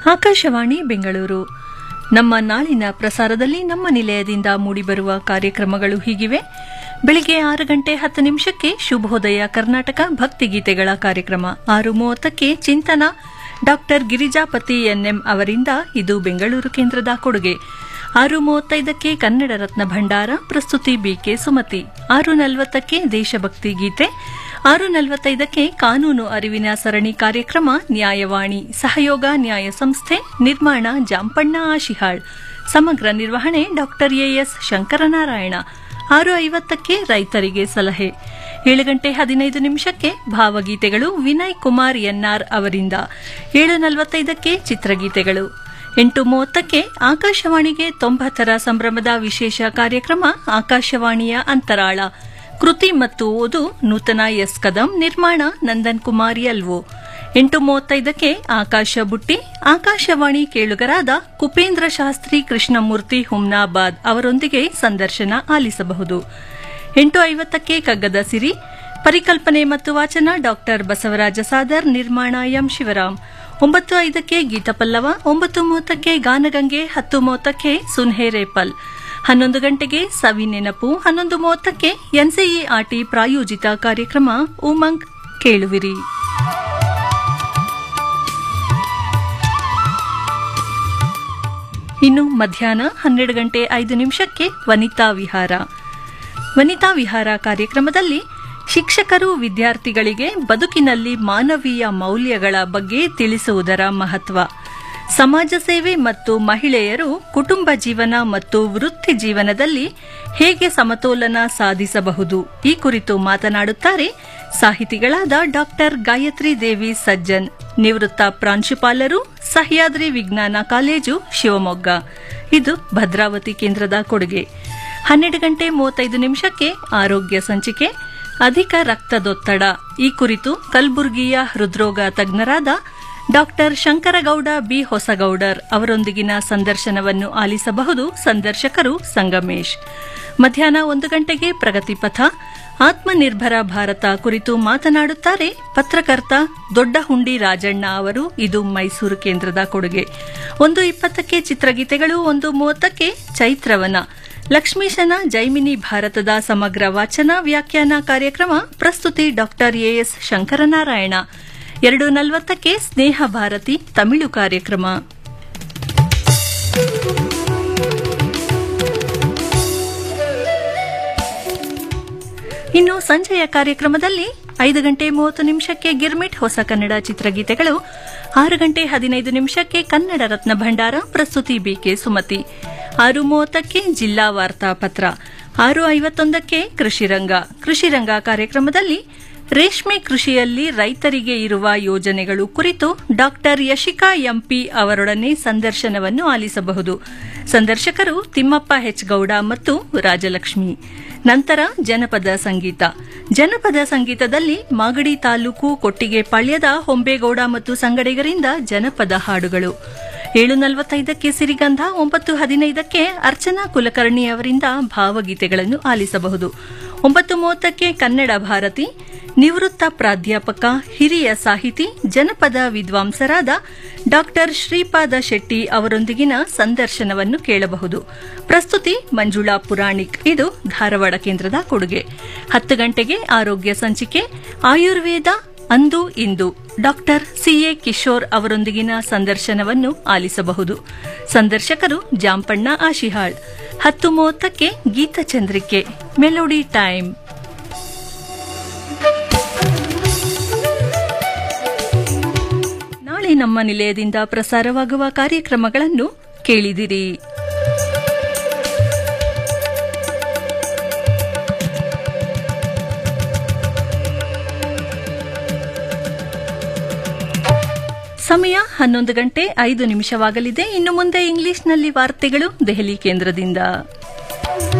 ಆಕಾಶವಾಣಿ ಬೆಂಗಳೂರು ನಮ್ಮ ನಾಳಿನ ಪ್ರಸಾರದಲ್ಲಿ ನಮ್ಮ ನಿಲಯದಿಂದ ಮೂಡಿಬರುವ ಕಾರ್ಯಕ್ರಮಗಳು ಹೀಗಿವೆ ಬೆಳಿಗ್ಗೆ ಆರು ಗಂಟೆ ಹತ್ತು ನಿಮಿಷಕ್ಕೆ ಶುಭೋದಯ ಕರ್ನಾಟಕ ಭಕ್ತಿಗೀತೆಗಳ ಕಾರ್ಯಕ್ರಮ ಆರು ಮೂವತ್ತಕ್ಕೆ ಚಿಂತನ ಡಾಕ್ಟರ್ ಗಿರಿಜಾಪತಿ ಎನ್ಎಂ ಅವರಿಂದ ಇದು ಬೆಂಗಳೂರು ಕೇಂದ್ರದ ಕೊಡುಗೆ ಆರು ಮೂವತ್ತೈದಕ್ಕೆ ಕನ್ನಡ ರತ್ನ ಭಂಡಾರ ಪ್ರಸ್ತುತಿ ಬಿಕೆ ಸುಮತಿ ಆರು ನಲವತ್ತಕ್ಕೆ ದೇಶಭಕ್ತಿ ಗೀತೆ ಆರು ನಲವತ್ತೈದಕ್ಕೆ ಕಾನೂನು ಅರಿವಿನ ಸರಣಿ ಕಾರ್ಯಕ್ರಮ ನ್ಯಾಯವಾಣಿ ಸಹಯೋಗ ನ್ಯಾಯ ಸಂಸ್ಥೆ ನಿರ್ಮಾಣ ಜಾಂಪಣ್ಣ ಆಶಿಹಾಳ್ ಸಮಗ್ರ ನಿರ್ವಹಣೆ ಡಾಕ್ಟರ್ ಎಎಸ್ ಶಂಕರನಾರಾಯಣ ಆರು ಐವತ್ತಕ್ಕೆ ರೈತರಿಗೆ ಸಲಹೆ ಏಳು ಗಂಟೆ ಹದಿನೈದು ನಿಮಿಷಕ್ಕೆ ಭಾವಗೀತೆಗಳು ವಿನಯ್ ಕುಮಾರ್ ಎನ್ಆರ್ ಅವರಿಂದ ಏಳು ನಲವತ್ತೈದಕ್ಕೆ ಚಿತ್ರಗೀತೆಗಳು ಎಂಟು ಮೂವತ್ತಕ್ಕೆ ಆಕಾಶವಾಣಿಗೆ ತೊಂಬತ್ತರ ಸಂಭ್ರಮದ ವಿಶೇಷ ಕಾರ್ಯಕ್ರಮ ಆಕಾಶವಾಣಿಯ ಅಂತರಾಳ ಕೃತಿ ಮತ್ತು ಓದು ನೂತನ ಎಸ್ ಕದಂ ನಿರ್ಮಾಣ ನಂದನ್ ಕುಮಾರ್ ಎಲ್ವೋ ಎಂಟು ಮೂವತ್ತೈದಕ್ಕೆ ಆಕಾಶ ಬುಟ್ಟಿ ಆಕಾಶವಾಣಿ ಕೇಳುಗರಾದ ಕುಪೇಂದ್ರ ಶಾಸ್ತ್ರಿ ಕೃಷ್ಣಮೂರ್ತಿ ಹುಮ್ನಾಬಾದ್ ಅವರೊಂದಿಗೆ ಸಂದರ್ಶನ ಆಲಿಸಬಹುದು ಎಂಟು ಐವತ್ತಕ್ಕೆ ಕಗ್ಗದ ಸಿರಿ ಪರಿಕಲ್ಪನೆ ಮತ್ತು ವಾಚನ ಡಾಕ್ಟರ್ ಬಸವರಾಜ ಸಾದರ್ ನಿರ್ಮಾಣ ಎಂ ಶಿವರಾಮ್ ಒಂಬತ್ತು ಐದಕ್ಕೆ ಗೀತಪಲ್ಲವ ಒಂಬತ್ತು ಮೂವತ್ತಕ್ಕೆ ಗಾನಗಂಗೆ ಹತ್ತು ಮೂವತ್ತಕ್ಕೆ ಸುನ್ಹೆ ರೇಪಲ್ ಹನ್ನೊಂದು ಗಂಟೆಗೆ ಸವಿ ನೆನಪು ಹನ್ನೊಂದು ಮೂವತ್ತಕ್ಕೆ ಎನ್ಸಿಇ ಆರ್ಟಿ ಪ್ರಾಯೋಜಿತ ಕಾರ್ಯಕ್ರಮ ಉಮಂಗ್ ಕೇಳುವಿರಿ ಇನ್ನು ಮಧ್ಯಾಹ್ನ ಹನ್ನೆರಡು ಗಂಟೆ ಐದು ನಿಮಿಷಕ್ಕೆ ವನಿತಾ ವಿಹಾರ ವನಿತಾ ವಿಹಾರ ಕಾರ್ಯಕ್ರಮದಲ್ಲಿ ಶಿಕ್ಷಕರು ವಿದ್ಯಾರ್ಥಿಗಳಿಗೆ ಬದುಕಿನಲ್ಲಿ ಮಾನವೀಯ ಮೌಲ್ಯಗಳ ಬಗ್ಗೆ ತಿಳಿಸುವುದರ ಮಹತ್ವ ಸಮಾಜ ಸೇವೆ ಮತ್ತು ಮಹಿಳೆಯರು ಕುಟುಂಬ ಜೀವನ ಮತ್ತು ವೃತ್ತಿ ಜೀವನದಲ್ಲಿ ಹೇಗೆ ಸಮತೋಲನ ಸಾಧಿಸಬಹುದು ಈ ಕುರಿತು ಮಾತನಾಡುತ್ತಾರೆ ಸಾಹಿತಿಗಳಾದ ಡಾಕ್ಟರ್ ಗಾಯತ್ರಿ ದೇವಿ ಸಜ್ಜನ್ ನಿವೃತ್ತ ಪ್ರಾಂಶುಪಾಲರು ಸಹ್ಯಾದ್ರಿ ವಿಜ್ಞಾನ ಕಾಲೇಜು ಶಿವಮೊಗ್ಗ ಇದು ಭದ್ರಾವತಿ ಕೇಂದ್ರದ ಕೊಡುಗೆ ಹನ್ನೆರಡು ಗಂಟೆ ಮೂವತ್ತೈದು ನಿಮಿಷಕ್ಕೆ ಆರೋಗ್ಯ ಸಂಚಿಕೆ ಅಧಿಕ ರಕ್ತದೊತ್ತಡ ಈ ಕುರಿತು ಕಲಬುರ್ಗಿಯ ಹೃದ್ರೋಗ ತಜ್ಞರಾದ ಡಾಕ್ಟರ್ ಶಂಕರಗೌಡ ಬಿ ಹೊಸಗೌಡರ್ ಅವರೊಂದಿಗಿನ ಸಂದರ್ಶನವನ್ನು ಆಲಿಸಬಹುದು ಸಂದರ್ಶಕರು ಸಂಗಮೇಶ್ ಮಧ್ಯಾಹ್ನ ಒಂದು ಗಂಟೆಗೆ ಪ್ರಗತಿಪಥ ಆತ್ಮನಿರ್ಭರ ಭಾರತ ಕುರಿತು ಮಾತನಾಡುತ್ತಾರೆ ಪತ್ರಕರ್ತ ದೊಡ್ಡಹುಂಡಿ ರಾಜಣ್ಣ ಅವರು ಇದು ಮೈಸೂರು ಕೇಂದ್ರದ ಕೊಡುಗೆ ಒಂದು ಇಪ್ಪತ್ತಕ್ಕೆ ಚಿತ್ರಗೀತೆಗಳು ಒಂದು ಮೂವತ್ತಕ್ಕೆ ಚೈತ್ರವನ ಲಕ್ಷ್ಮೀಶನ ಜೈಮಿನಿ ಭಾರತದ ಸಮಗ್ರ ವಾಚನ ವ್ಯಾಖ್ಯಾನ ಕಾರ್ಯಕ್ರಮ ಪ್ರಸ್ತುತಿ ಡಾಕ್ಟರ್ ಎಎಸ್ ಶಂಕರನಾರಾಯಣ ಎರಡು ನಲವತ್ತಕ್ಕೆ ಸ್ನೇಹ ಭಾರತಿ ತಮಿಳು ಕಾರ್ಯಕ್ರಮ ಇನ್ನು ಸಂಜೆಯ ಕಾರ್ಯಕ್ರಮದಲ್ಲಿ ಐದು ಗಂಟೆ ಮೂವತ್ತು ನಿಮಿಷಕ್ಕೆ ಗಿರ್ಮಿಟ್ ಹೊಸ ಕನ್ನಡ ಚಿತ್ರಗೀತೆಗಳು ಆರು ಗಂಟೆ ಹದಿನೈದು ನಿಮಿಷಕ್ಕೆ ಕನ್ನಡ ರತ್ನ ಭಂಡಾರ ಪ್ರಸ್ತುತಿ ಬಿಕೆ ಸುಮತಿ ಆರು ಮೂವತ್ತಕ್ಕೆ ಜಿಲ್ಲಾ ವಾರ್ತಾ ಪತ್ರ ಆರು ಐವತ್ತೊಂದಕ್ಕೆ ಕೃಷಿರಂಗ ಕೃಷಿರಂಗ ಕಾರ್ಯಕ್ರಮದಲ್ಲಿ ರೇಷ್ಮೆ ಕೃಷಿಯಲ್ಲಿ ರೈತರಿಗೆ ಇರುವ ಯೋಜನೆಗಳು ಕುರಿತು ಡಾಕ್ಟರ್ ಯಶಿಕಾ ಎಂಪಿ ಅವರೊಡನೆ ಸಂದರ್ಶನವನ್ನು ಆಲಿಸಬಹುದು ಸಂದರ್ಶಕರು ತಿಮ್ಮಪ್ಪ ಹೆಚ್ ಗೌಡ ಮತ್ತು ರಾಜಲಕ್ಷ್ಮಿ ನಂತರ ಜನಪದ ಸಂಗೀತ ಜನಪದ ಸಂಗೀತದಲ್ಲಿ ಮಾಗಡಿ ತಾಲೂಕು ಕೊಟ್ಟಿಗೆಪಾಳ್ಯದ ಹೊಂಬೇಗೌಡ ಮತ್ತು ಸಂಗಡಿಗರಿಂದ ಜನಪದ ಹಾಡುಗಳು ಏಳು ನಲವತ್ತೈದಕ್ಕೆ ಸಿರಿಗಂಧ ಒಂಬತ್ತು ಹದಿನೈದಕ್ಕೆ ಅರ್ಚನಾ ಕುಲಕರ್ಣಿ ಅವರಿಂದ ಭಾವಗೀತೆಗಳನ್ನು ಆಲಿಸಬಹುದು ಒಂಬತ್ತು ಮೂವತ್ತಕ್ಕೆ ಕನ್ನಡ ಭಾರತಿ ನಿವೃತ್ತ ಪ್ರಾಧ್ಯಾಪಕ ಹಿರಿಯ ಸಾಹಿತಿ ಜನಪದ ವಿದ್ವಾಂಸರಾದ ಡಾಕ್ಟರ್ ಶ್ರೀಪಾದ ಶೆಟ್ಟಿ ಅವರೊಂದಿಗಿನ ಸಂದರ್ಶನವನ್ನು ಕೇಳಬಹುದು ಪ್ರಸ್ತುತಿ ಮಂಜುಳಾ ಪುರಾಣಿಕ್ ಇದು ಧಾರವಾಡ ಕೇಂದ್ರದ ಕೊಡುಗೆ ಹತ್ತು ಗಂಟೆಗೆ ಆರೋಗ್ಯ ಸಂಚಿಕೆ ಆಯುರ್ವೇದ ಅಂದು ಇಂದು ಡಾಕ್ಟರ್ ಸಿಎ ಕಿಶೋರ್ ಅವರೊಂದಿಗಿನ ಸಂದರ್ಶನವನ್ನು ಆಲಿಸಬಹುದು ಸಂದರ್ಶಕರು ಜಾಂಪಣ್ಣ ಆಶಿಹಾಳ್ ಹತ್ತು ಮೂವತ್ತಕ್ಕೆ ಗೀತಚಂದ್ರಿಕೆ ಮೆಲೋಡಿ ಟೈಮ್ ನಾಳೆ ನಮ್ಮ ನಿಲಯದಿಂದ ಪ್ರಸಾರವಾಗುವ ಕಾರ್ಯಕ್ರಮಗಳನ್ನು ಕೇಳಿದಿರಿ ಸಮಯ ಹನ್ನೊಂದು ಗಂಟೆ ಐದು ನಿಮಿಷವಾಗಲಿದೆ ಇನ್ನು ಮುಂದೆ ಇಂಗ್ಲಿಷ್ನಲ್ಲಿ ವಾರ್ತೆಗಳು ದೆಹಲಿ ಕೇಂದ್ರದಿಂದ